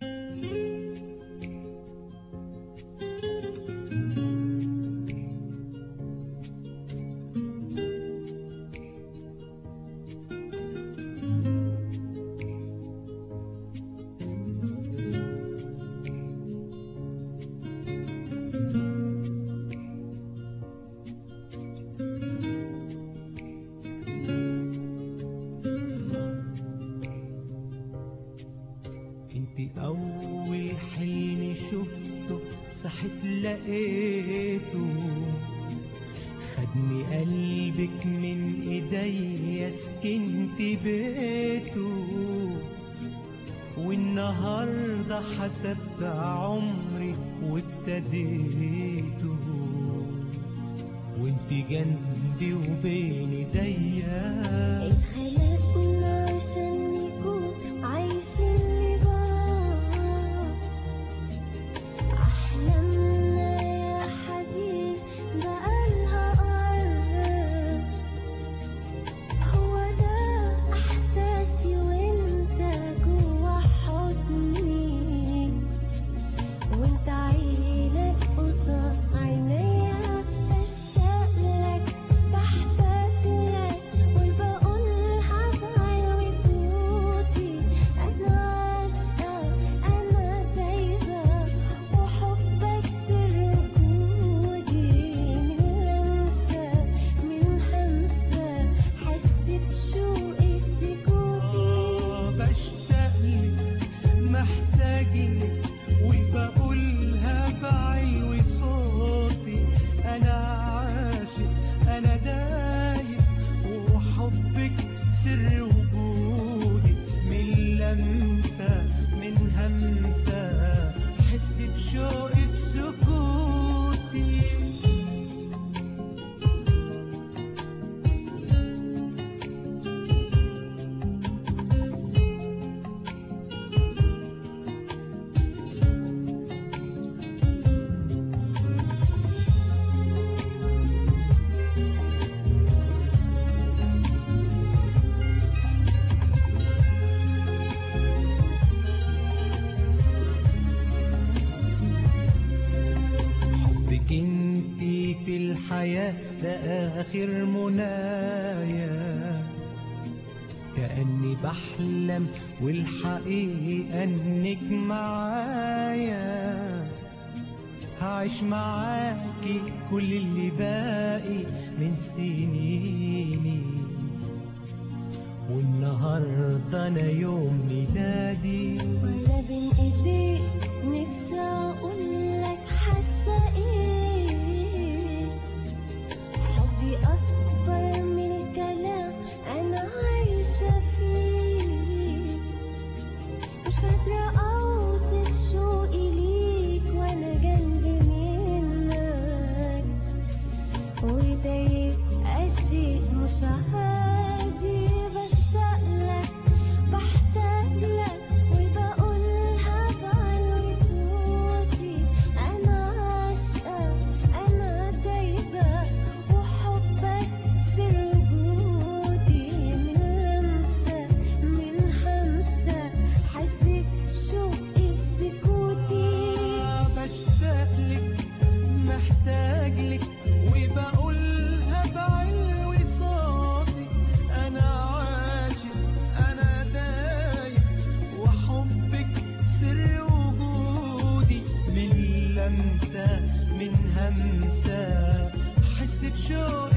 انت اول حلم شفته صحيت لقيته خدني قلبك من ايديا سكنت بيته والنهارده حسبت عمري وابتديته وانت جنبي وبين ايديا اتخلقنا عشان نكون عايشين لبعض أحلامنا يا حبيب بقالها أرض هو ده إحساسي وأنت جوا حضني وأنت عينك قصاد عينيا بشتاق لك بحتاج لك وبقولها بعلو صوتي أنا عاشقة أنا دايبة وحبك سر وجودي من لمسة من همسة حس بشوقي في سكوتي آه، بشتاق لك محتاج لك وبقولها بعلو صوتي انا عاشق انا دايب وحبك سر وجودي من لمسة من همسة حس بشوقي في سكوتي حبك انتي في الحياة ده آخر منايا كأني بحلم والحقيقة انك معايا هعيش معاكي كل اللي باقي من سنيني والنهارده انا يوم ميلادي ولا بين ايديك نفسي اقولك حاسه ايه حبي اكبر من الكلام انا عايشه فيه مش قادره اوصف شوقي ليك وانا جنب منك وده يبقى شيء مش عادي بشتاق لك بحتاج لك وبقولها بعلو صوتي انا عاشقه انا دايبه وحبك سر وجودي من لمسه من همسه حسيت شوقي في سكوتي آه، بشتاق لك محتاج لك وبقولها بعلو صوتي انا عاشق انا دايب وحبك سر وجودي من لمسة من همسة حس بشوق